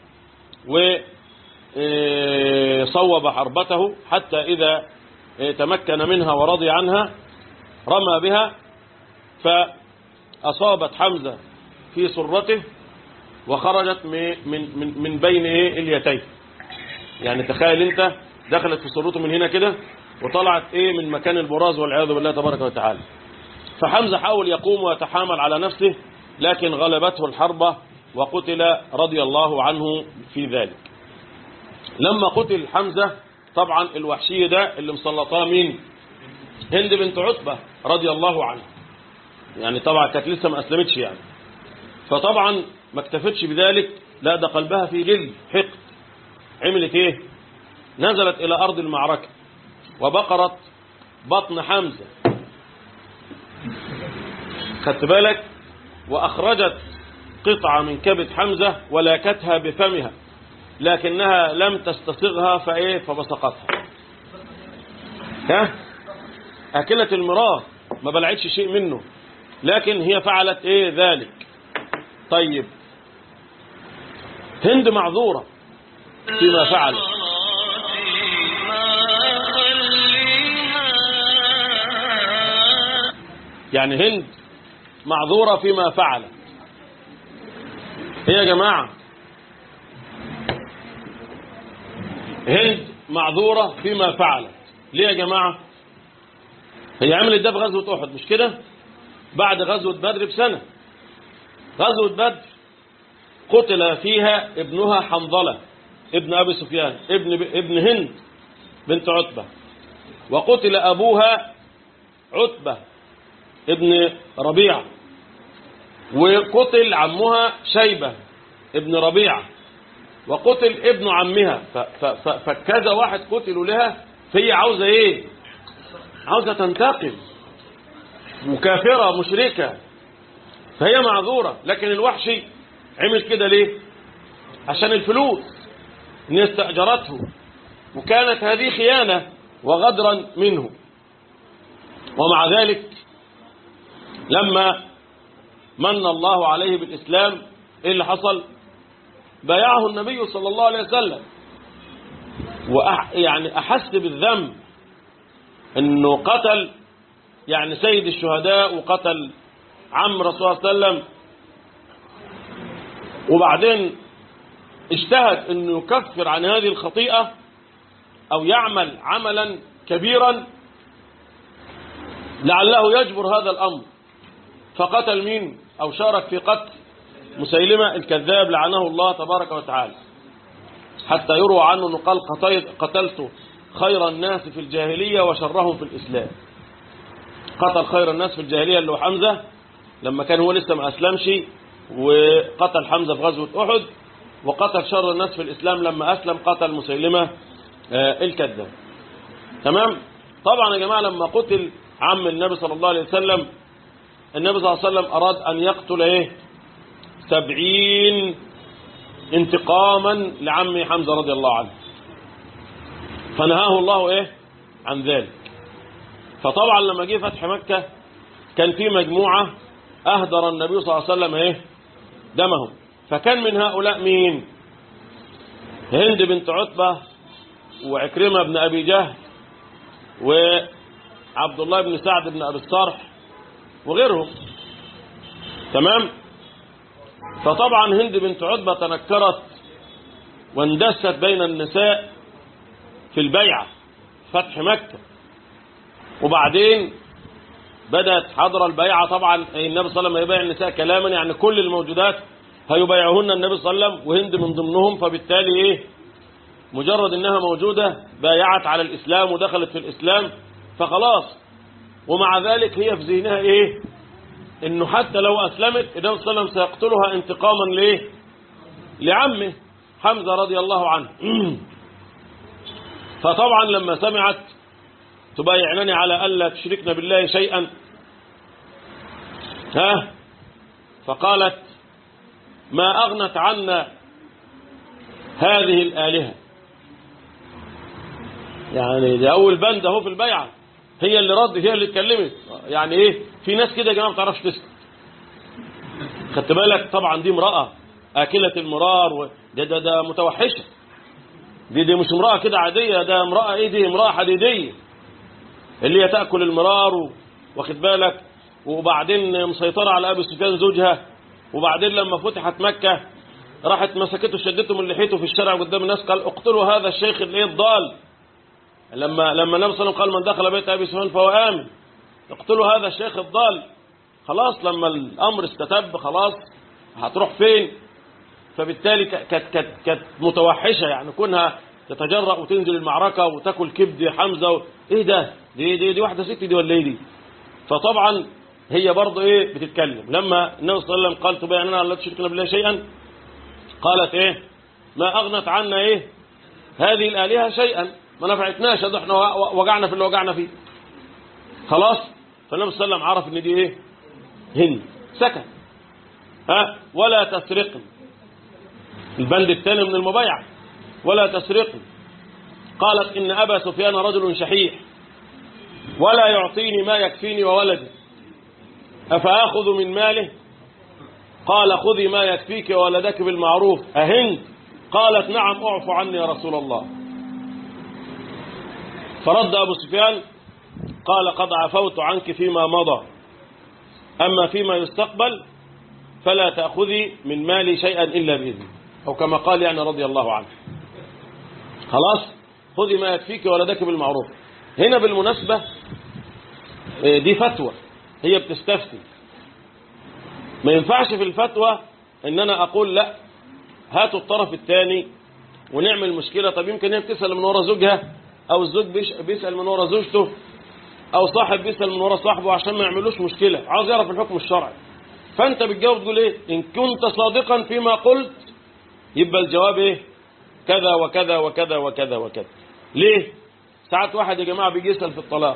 وصوب حربته حتى إذا آه، تمكن منها ورضي عنها رمى بها فأصابت حمزة في سرته وخرجت من من من, من بين إيه اليتين يعني تخيل انت دخلت في سرته من هنا كده وطلعت ايه من مكان البراز والعياذ بالله تبارك وتعالى فحمزة حاول يقوم ويتحامل على نفسه لكن غلبته الحربة وقتل رضي الله عنه في ذلك لما قتل حمزة طبعا الوحشي ده اللي مسلطاه مين هند بنت عتبة رضي الله عنها يعني طبعا كانت لسه ما أسلمتش يعني فطبعا ما اكتفتش بذلك لا ده قلبها في غل حقد عملت ايه نزلت الى ارض المعركة وبقرت بطن حمزة خدت بالك واخرجت قطعة من كبد حمزة ولاكتها بفمها لكنها لم تستسغها فايه فبصقتها ها اكلت المراه ما بلعتش شيء منه لكن هي فعلت ايه ذلك طيب هند معذورة فيما فعلت يعني هند معذورة فيما فعلت ايه يا جماعة هند معذورة فيما فعلت ليه يا جماعة هي عملت ده في غزوة أحد مش كده بعد غزوة بدر بسنة غزوة بدر قتل فيها ابنها حنظلة ابن أبي سفيان ابن, ابن هند بنت عتبة وقتل أبوها عتبة ابن ربيعة وقتل عمها شيبة ابن ربيعة وقتل ابن عمها ف- ف- ف- فكذا واحد قتلوا لها فهي عاوزة ايه عاوزة تنتقم وكافرة مشركة فهي معذورة لكن الوحشي عمل كده ليه عشان الفلوس ان هي استأجرته وكانت هذه خيانة وغدرا منه ومع ذلك لما من الله عليه بالإسلام ايه اللي حصل بايعه النبي صلى الله عليه وسلم وأح يعني أحس بالذنب انه قتل يعني سيد الشهداء وقتل عم رسول الله صلى الله عليه وسلم وبعدين اجتهد انه يكفر عن هذه الخطيئة او يعمل عملا كبيرا لعله يجبر هذا الامر فقتل مين او شارك في قتل مسيلمة الكذاب لعنه الله تبارك وتعالى حتى يروى عنه انه قال قتلت, قتلت خير الناس في الجاهلية وشرهم في الإسلام قتل خير الناس في الجاهلية اللي هو حمزة لما كان هو لسه ما أسلمش وقتل حمزة في غزوة أحد وقتل شر الناس في الإسلام لما أسلم قتل مسيلمة آه، الكذاب تمام طبعا يا جماعة لما قتل عم النبي صلى الله عليه وسلم النبي صلى الله عليه وسلم أراد أن يقتل إيه سبعين انتقاما لعمي حمزة رضي الله عنه فنهاه الله ايه عن ذلك فطبعا لما جه فتح مكة كان في مجموعة اهدر النبي صلى الله عليه وسلم ايه دمهم فكان من هؤلاء مين هند بنت عتبة وعكرمة بن ابي جهل وعبد الله بن سعد بن ابي الصرح وغيرهم تمام فطبعا هند بنت عتبة تنكرت واندست بين النساء في البيعة فتح مكة وبعدين بدأت حضر البيعة طبعا أي النبي صلى الله عليه وسلم يبايع النساء كلاما يعني كل الموجودات هيبايعهن النبي صلى الله عليه وسلم وهند من ضمنهم فبالتالي ايه مجرد انها موجودة بايعت على الاسلام ودخلت في الاسلام فخلاص ومع ذلك هي في ذهنها ايه انه حتى لو اسلمت النبي صلى الله عليه وسلم سيقتلها انتقاما ليه لعمه حمزة رضي الله عنه فطبعا لما سمعت تبايعنني على ألا تشركن بالله شيئا ها فقالت ما أغنت عنا هذه الآلهة يعني ده أول بند أهو في البيعة هي اللي رد هي اللي اتكلمت يعني إيه في ناس كده يا جماعة ما بتعرفش تسكت خدت بالك طبعا دي امرأة آكلة المرار و... ده, ده, ده متوحشة دي دي مش امرأة كده عادية ده امرأة ايه دي امرأة حديدية اللي هي تأكل المرار و... واخد بالك وبعدين مسيطرة على أبي سفيان زوجها وبعدين لما فتحت مكة راحت مسكته شدته من لحيته في الشارع قدام الناس قال اقتلوا هذا الشيخ الايه الضال لما لما النبي صلى الله عليه وسلم قال من دخل بيت ابي سفيان فهو امن اقتلوا هذا الشيخ الضال خلاص لما الامر استتب خلاص هتروح فين فبالتالي ك- كانت كانت كانت متوحشه يعني كونها تتجرأ وتنزل المعركه وتاكل كبد حمزه و... ايه ده دي دي دي واحده ست دي ولا ايه دي فطبعا هي برضه ايه بتتكلم لما النبي صلى الله عليه وسلم قال تبايعننا لا تشركنا بالله شيئا قالت ايه ما اغنت عنا ايه هذه الالهه شيئا ما نفعتناش ده احنا وجعنا في اللي وجعنا فيه خلاص فالنبي صلى الله عليه وسلم عرف ان دي ايه هند سكت ها ولا تسرقن البند الثاني من المبايعه ولا تسرقن قالت ان ابا سفيان رجل شحيح ولا يعطيني ما يكفيني وولدي افاخذ من ماله قال خذي ما يكفيك وولدك بالمعروف أهند قالت نعم اعف عني يا رسول الله فرد أبو سفيان قال قد عفوت عنك فيما مضى أما فيما يستقبل فلا تأخذي من مالي شيئا إلا بإذني أو كما قال يعني رضي الله عنه خلاص خذي ما يكفيك وولدك بالمعروف هنا بالمناسبة آه، دي فتوى هي بتستفتي ما ينفعش في الفتوى ان انا اقول لا هاتوا الطرف الثاني ونعمل مشكلة طب يمكن هي بتسأل من ورا زوجها او الزوج بيش- بيسأل من ورا زوجته او صاحب بيسأل من ورا صاحبه عشان ما يعملوش مشكلة عاوز يعرف الحكم الشرعي فانت بتجاوب تقول ايه ان كنت صادقا فيما قلت يبقى الجواب ايه كذا وكذا وكذا وكذا وكذا ليه ساعات واحد يا جماعة بيجي يسأل في الطلاق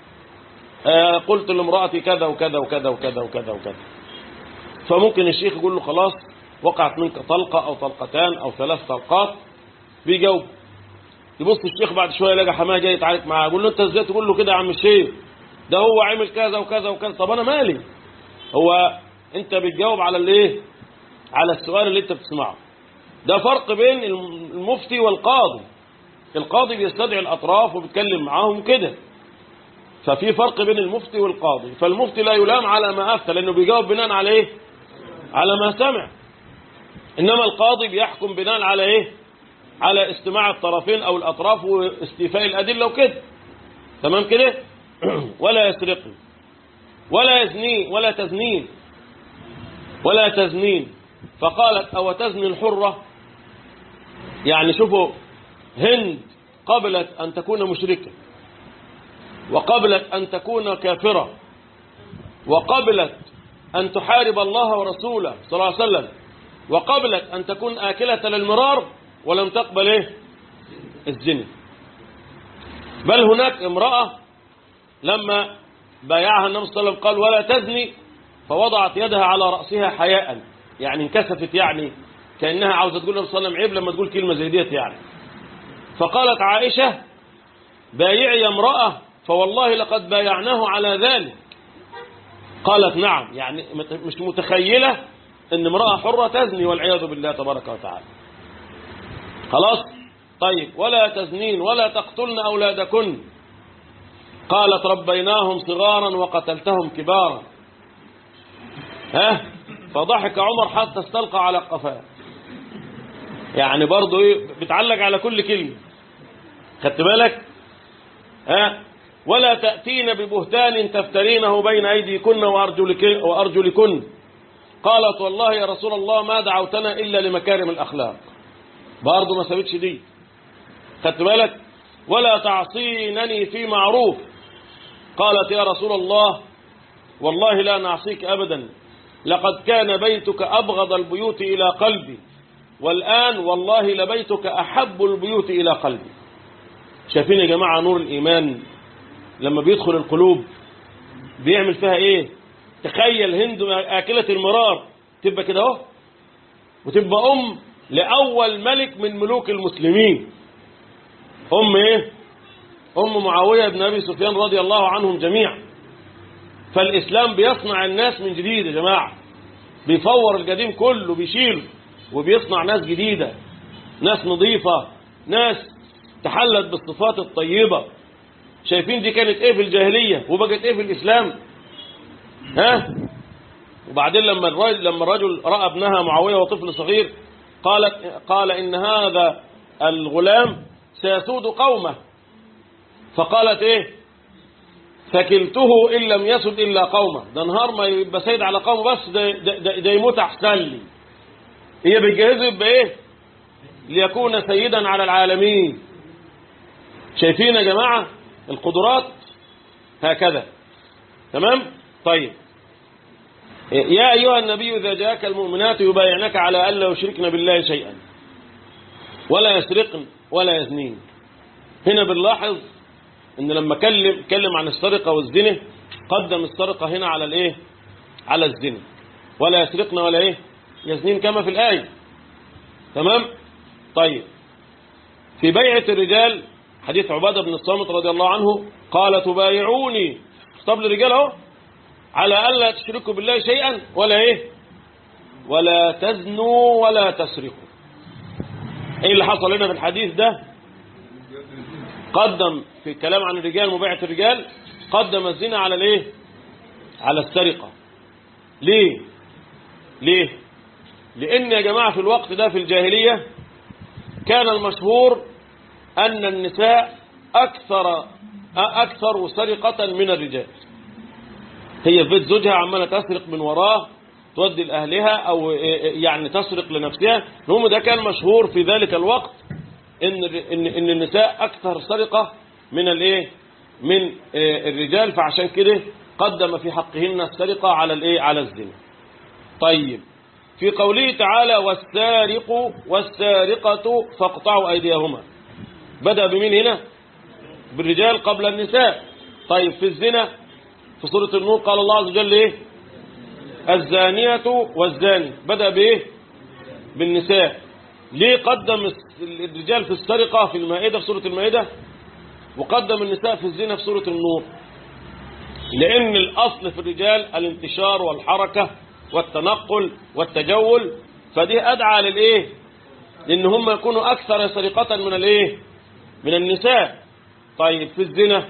آه قلت لامرأتي كذا وكذا وكذا وكذا وكذا وكذا فممكن الشيخ يقول له خلاص وقعت منك طلقة أو طلقتان أو ثلاث طلقات بيجاوب يبص الشيخ بعد شوية يلاقي حماه جاي يتعارك معاه يقول له أنت إزاي تقول له كده يا عم الشيخ ده هو عمل كذا وكذا وكذا طب أنا مالي هو أنت بتجاوب على الإيه على السؤال اللي أنت بتسمعه ده فرق بين المفتي والقاضي القاضي بيستدعي الأطراف وبيتكلم معاهم كده ففي فرق بين المفتي والقاضي فالمفتي لا يلام على ما أفتى لأنه بيجاوب بناء على إيه على ما سمع إنما القاضي بيحكم بناء على إيه على استماع الطرفين أو الأطراف واستيفاء الأدلة وكده تمام كده ولا يسرقن ولا يزنين ولا تزنين ولا تزنين فقالت أو تزني الحرة يعني شوفوا هند قبلت أن تكون مشركة وقبلت أن تكون كافرة وقبلت أن تحارب الله ورسوله صلى الله عليه وسلم وقبلت أن تكون آكلة للمرار ولم تقبل إيه الزنا بل هناك امرأة لما بايعها النبي صلى الله عليه وسلم قال ولا تزني فوضعت يدها على رأسها حياء يعني انكسفت يعني كأنها عاوزة تقول النبي صلى الله عليه وسلم عيب لما تقول كلمة زي ديت يعني فقالت عائشة بايعي امرأة فوالله لقد بايعناه على ذلك قالت نعم يعني مش متخيلة ان امرأة حرة تزني والعياذ بالله تبارك وتعالى خلاص طيب ولا تزنين ولا تقتلن أولادكن قالت ربيناهم صغارا وقتلتهم كبارا ها فضحك عمر حتى استلقى على قفاه يعني برضه ايه بتعلق على كل كلمة خدت بالك ها ولا تأتين ببهتان تفترينه بين أيديكن وأرجلكن, وأرجلكن قالت والله يا رسول الله ما دعوتنا إلا لمكارم الأخلاق برضه ما سابتش دي خدت بالك ولا تعصينني في معروف قالت يا رسول الله والله لا نعصيك أبدا لقد كان بيتك أبغض البيوت إلى قلبي والآن والله لبيتك أحب البيوت إلى قلبي شايفين يا جماعة نور الإيمان لما بيدخل القلوب بيعمل فيها إيه تخيل هند آكلة المرار تبقى كده اهو وتبقى أم لأول ملك من ملوك المسلمين أم إيه أم معاوية بن أبي سفيان رضي الله عنهم جميعا فالإسلام بيصنع الناس من جديد يا جماعة بيفور القديم كله بيشيله وبيصنع ناس جديدة ناس نظيفة ناس تحلت بالصفات الطيبة شايفين دي كانت ايه في الجاهلية وبقت ايه في الإسلام ها وبعدين لما الرجل لما الرجل راى ابنها معاويه وطفل صغير قالت قال ان هذا الغلام سيسود قومه فقالت ايه فكلته ان لم يسد الا قومه ده نهار ما يبقى سيد على قومه بس ده, ده, ده, ده يموت احسن لي هي بتجهزه يبقى ايه ليكون سيدا على العالمين شايفين يا جماعه القدرات هكذا تمام طيب يا أيها النبي إذا جاءك المؤمنات يبايعنك على ألا يشركن بالله شيئا ولا يسرقن ولا يزنين هنا بنلاحظ ان لما كلم كلم عن السرقة والزنا قدم السرقة هنا على الايه على الزنا ولا يسرقن ولا ايه يزنين كما في الآية تمام طيب في بيعة الرجال حديث عبادة بن الصامت رضي الله عنه قال تبايعوني خطاب للرجال اهو على ألا تشركوا بالله شيئا ولا إيه ولا تزنوا ولا تسرقوا إيه اللي حصل هنا في الحديث ده قدم في الكلام عن الرجال مبيعة الرجال قدم الزنا على الإيه على السرقة ليه ليه لأن يا جماعة في الوقت ده في الجاهلية كان المشهور أن النساء أكثر أكثر سرقة من الرجال هي في بيت زوجها عمالة تسرق من وراه تودي لأهلها أو يعني تسرق لنفسها المهم ده كان مشهور في ذلك الوقت إن إن إن النساء أكثر سرقة من الإيه من الرجال فعشان كده قدم في حقهن السرقة على الإيه على الزنا طيب في قوله تعالى والسارق والسارقة فاقطعوا أيديهما بدأ بمين هنا بالرجال قبل النساء طيب في الزنا في سورة النور قال الله عز وجل ايه الزانية والزاني بدأ بايه بالنساء ليه قدم الرجال في السرقة في المائدة في سورة المائدة وقدم النساء في الزنا في سورة النور لأن الأصل في الرجال الانتشار والحركة والتنقل والتجول فدي أدعى للإيه لأن هم يكونوا أكثر سرقة من الإيه من النساء طيب في الزنا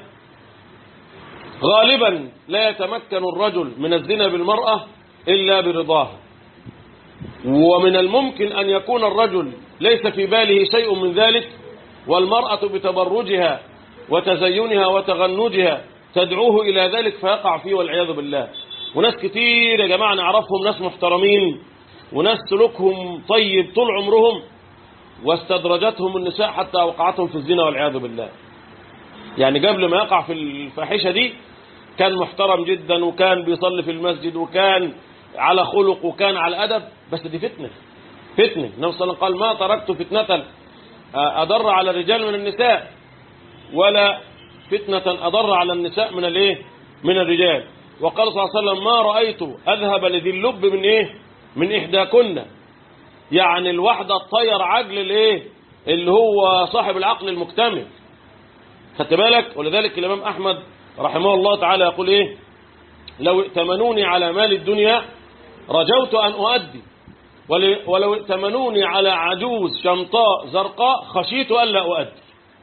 غالبا لا يتمكن الرجل من الزنا بالمرأة إلا برضاها ومن الممكن أن يكون الرجل ليس في باله شيء من ذلك والمرأة بتبرجها وتزينها وتغنجها تدعوه إلى ذلك فيقع فيه والعياذ بالله وناس كتير يا جماعة نعرفهم ناس محترمين وناس سلوكهم طيب طول عمرهم واستدرجتهم النساء حتى وقعتهم في الزنا والعياذ بالله يعني قبل ما يقع في الفاحشة دي كان محترم جدا وكان بيصلي في المسجد وكان على خلق وكان على أدب بس دي فتنة فتنة النبي صلى الله عليه وسلم قال ما تركت فتنة أضر على الرجال من النساء ولا فتنة أضر على النساء من الايه من الرجال وقال صلى الله عليه وسلم ما رأيت أذهب لذي اللب من ايه من إحداكن يعني الواحدة تطير عقل الايه اللي هو صاحب العقل المكتمل خدت بالك ولذلك الإمام أحمد رحمه الله تعالى يقول إيه لو ائتمنوني على مال الدنيا رجوت أن أؤدي ولو ائتمنوني على عجوز شمطاء زرقاء خشيت ألا أؤدي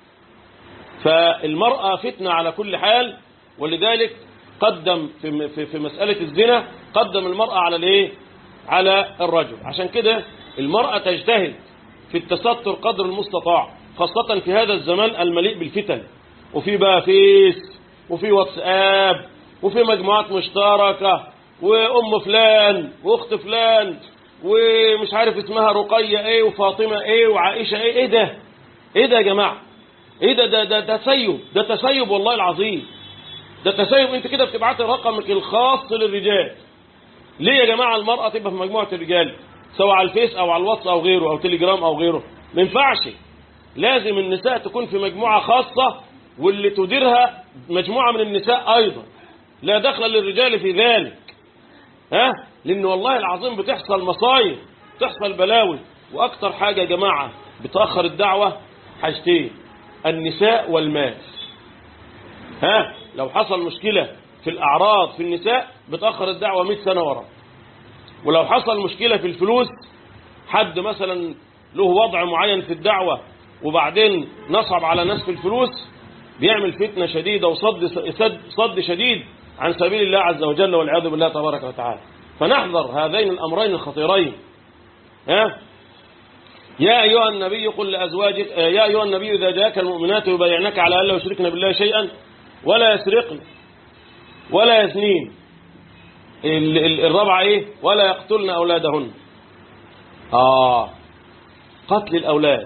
فالمرأة فتنة على كل حال ولذلك قدم في, في, في مسألة الزنا قدم المرأة على الايه على الرجل عشان كده المرأة تجتهد في التستر قدر المستطاع خاصة في هذا الزمان المليء بالفتن وفي بقى فيس وفي واتساب وفي مجموعات مشتركة وأم فلان وأخت فلان ومش عارف اسمها رقية ايه وفاطمة ايه وعائشة ايه ايه ده ايه ده يا جماعة ايه ده ده ده تسيب ده تسيب والله العظيم ده تسيب انت كده بتبعت رقمك الخاص للرجال ليه يا جماعة المرأة تبقى في مجموعة الرجال سواء على الفيس او على الواتس او غيره او تليجرام او غيره ما ينفعش لازم النساء تكون في مجموعة خاصة واللي تديرها مجموعة من النساء ايضا لا دخل للرجال في ذلك ها لان والله العظيم بتحصل مصايب بتحصل بلاوي واكتر حاجة يا جماعة بتأخر الدعوة حاجتين النساء والمال ها لو حصل مشكلة في الأعراض في النساء بتأخر الدعوة 100 سنة ورا ولو حصل مشكلة في الفلوس حد مثلا له وضع معين في الدعوة وبعدين نصب على ناس في الفلوس بيعمل فتنة شديدة وصد صد, صد شديد عن سبيل الله عز وجل والعياذ بالله تبارك وتعالى فنحذر هذين الأمرين الخطيرين ها يا أيها النبي قل لأزواجك يا أيها النبي إذا جاءك المؤمنات يبايعنك على ألا يشركن بالله شيئا ولا يسرقن ولا يزنين ال- ال- الرابعة إيه ولا يقتلن أولادهن آه قتل الأولاد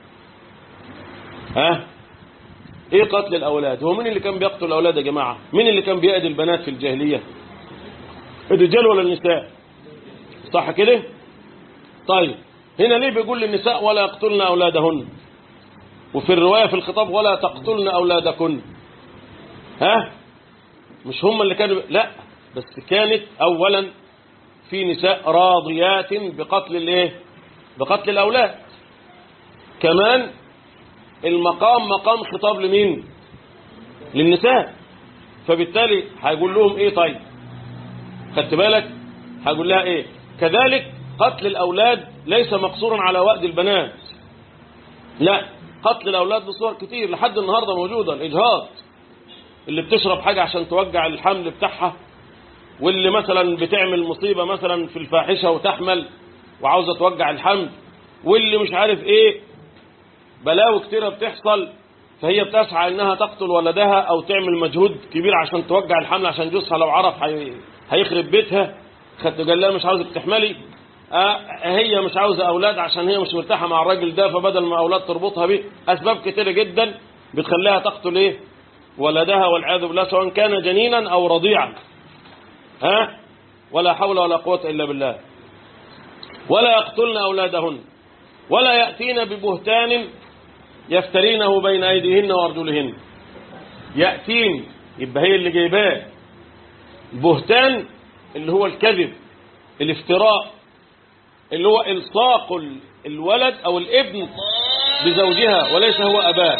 ها إيه قتل الأولاد هو مين اللي كان بيقتل الأولاد يا جماعة مين اللي كان بيأذي البنات في الجاهلية الرجال ولا النساء صح كده طيب هنا ليه بيقول للنساء ولا يقتلن أولادهن وفي الرواية في الخطاب ولا تقتلن أولادكن ها مش هم اللي كانوا لا بس كانت أولا في نساء راضيات بقتل الايه بقتل الأولاد كمان المقام مقام خطاب لمين للنساء فبالتالي هيقول لهم ايه طيب خدت بالك هقول لها ايه كذلك قتل الأولاد ليس مقصورا على وأد البنات لا قتل الأولاد بصور كتير لحد النهاردة موجودة الإجهاض اللي بتشرب حاجة عشان توجع الحمل بتاعها واللي مثلا بتعمل مصيبة مثلا في الفاحشة وتحمل وعاوزة توجع الحمل واللي مش عارف ايه بلاوي كتيرة بتحصل فهي بتسعى انها تقتل ولدها او تعمل مجهود كبير عشان توجع الحمل عشان جوزها لو عرف هي- هيخرب بيتها خدت قال لها مش عاوزك تحملي آه هي مش عاوزة اولاد عشان هي مش مرتاحة مع الراجل ده فبدل ما اولاد تربطها بيه اسباب كتيرة جدا بتخليها تقتل ايه ولدها والعياذ بالله سواء كان جنينا او رضيعا ها ولا حول ولا قوة الا بالله ولا يقتلن اولادهن ولا يأتين ببهتان يفترينه بين أيديهن وأرجلهن يأتين يبقى هي اللي جايباه بهتان اللي هو الكذب الافتراء اللي هو إلصاق ال- الولد أو الابن بزوجها وليس هو أباه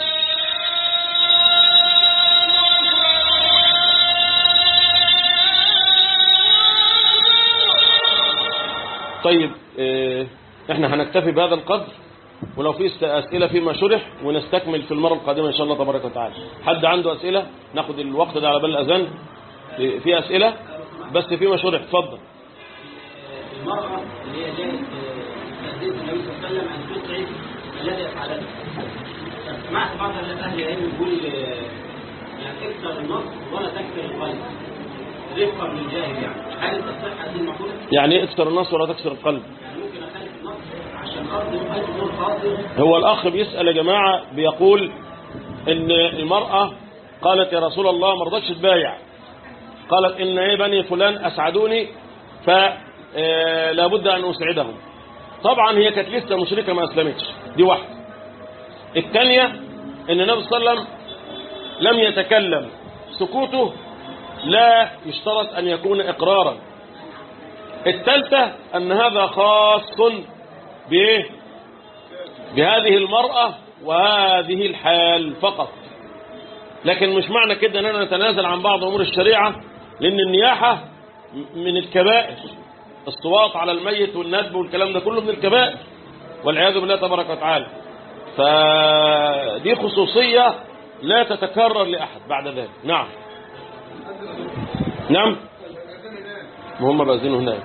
طيب اه احنا هنكتفي بهذا القدر ولو في است- أسئلة فيما شرح ونستكمل في المرة القادمة إن شاء الله تبارك وتعالى حد عنده أسئلة ناخد الوقت ده على بال الأذان في في أسئلة بس فيما شرح اتفضل المرأة اللي هي جاءت تهديد النبي صلى الله عليه وسلم أن تطعم الذي يفعله سمعت بعض أهل العلم يقول آه، يعني اكسر النص ولا تكسر القلب رفقا للجاهل يعني هل تصح هذه المقولة؟ يعني ايه اكسر النص ولا تكسر القلب يعني ممكن أخالف النص عشان خاطر أجبر خاطر هو الأخ بيسأل يا جماعة بيقول إن المرأة قالت يا رسول الله ما رضتش تبايع قالت إن إيه بني فلان أسعدوني فلا بد أن أسعدهم طبعا هي كانت لسه مشركة ما أسلمتش دي واحدة الثانية إن النبي صلى الله عليه وسلم لم يتكلم سكوته لا يشترط أن يكون إقرارا الثالثة أن هذا خاص بإيه بهذه المرأة وهذه الحال فقط لكن مش معنى كده أننا نتنازل عن بعض أمور الشريعة لأن النياحة من الكبائر الصواط على الميت والندب والكلام ده كله من الكبائر والعياذ بالله تبارك وتعالى فدي خصوصية لا تتكرر لأحد بعد ذلك نعم نعم هم بأذنوا هناك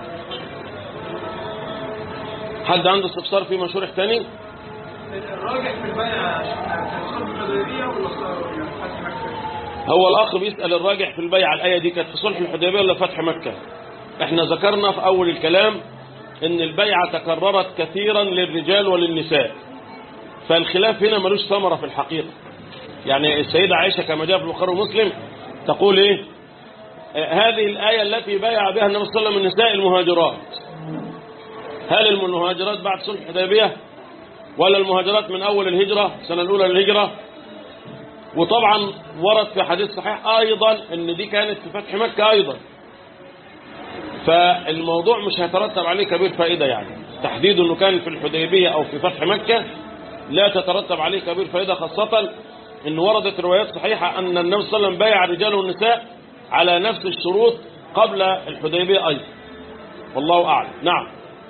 حد عنده استفسار في مشروع تاني الراجح في البيع صلح الحديبية ولا فتح مكة؟ هو الأخ بيسأل الراجح في البيع الآية دي كانت في صلح الحديبية ولا فتح مكة احنا ذكرنا في أول الكلام ان البيعة تكررت كثيرا للرجال وللنساء فالخلاف هنا ملوش ثمرة في الحقيقة يعني السيدة عائشة كما جاء في البخاري ومسلم تقول ايه آه، هذه الآية التي بايع بها النبي صلى الله عليه وسلم النساء المهاجرات هل المهاجرات بعد صلح الحديبية ولا المهاجرات من أول الهجرة السنة الأولى للهجرة وطبعا ورد في حديث صحيح أيضا أن دي كانت في فتح مكة أيضا فالموضوع مش هيترتب عليه كبير فائدة يعني تحديد أنه كان في الحديبية أو في فتح مكة لا تترتب عليه كبير فائدة خاصة أن وردت روايات صحيحة أن النبي صلى الله عليه وسلم بايع الرجال والنساء على نفس الشروط قبل الحديبية أيضا والله أعلم نعم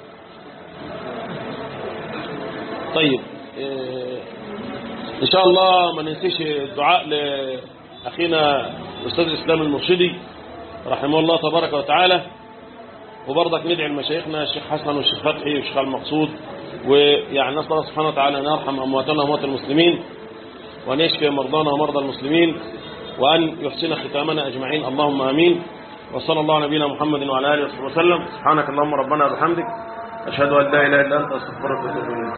طيب آه، إن شاء الله ما ننسيش الدعاء لأخينا الأستاذ الإسلام المرشدي رحمه الله تبارك وتعالى وبرضك ندعي لمشايخنا الشيخ حسن والشيخ فتحي والشيخ المقصود ويعني نسأل الله سبحانه وتعالى أن يرحم أمواتنا وأموات المسلمين وأن يشفي مرضانا ومرضى المسلمين وأن يحسن ختامنا أجمعين اللهم آمين وصلى الله على نبينا محمد وعلى آله وصحبه وسلم سبحانك اللهم ربنا وبحمدك أشهد أن لا إله إلا أنت أستغفرك وأتوب إليك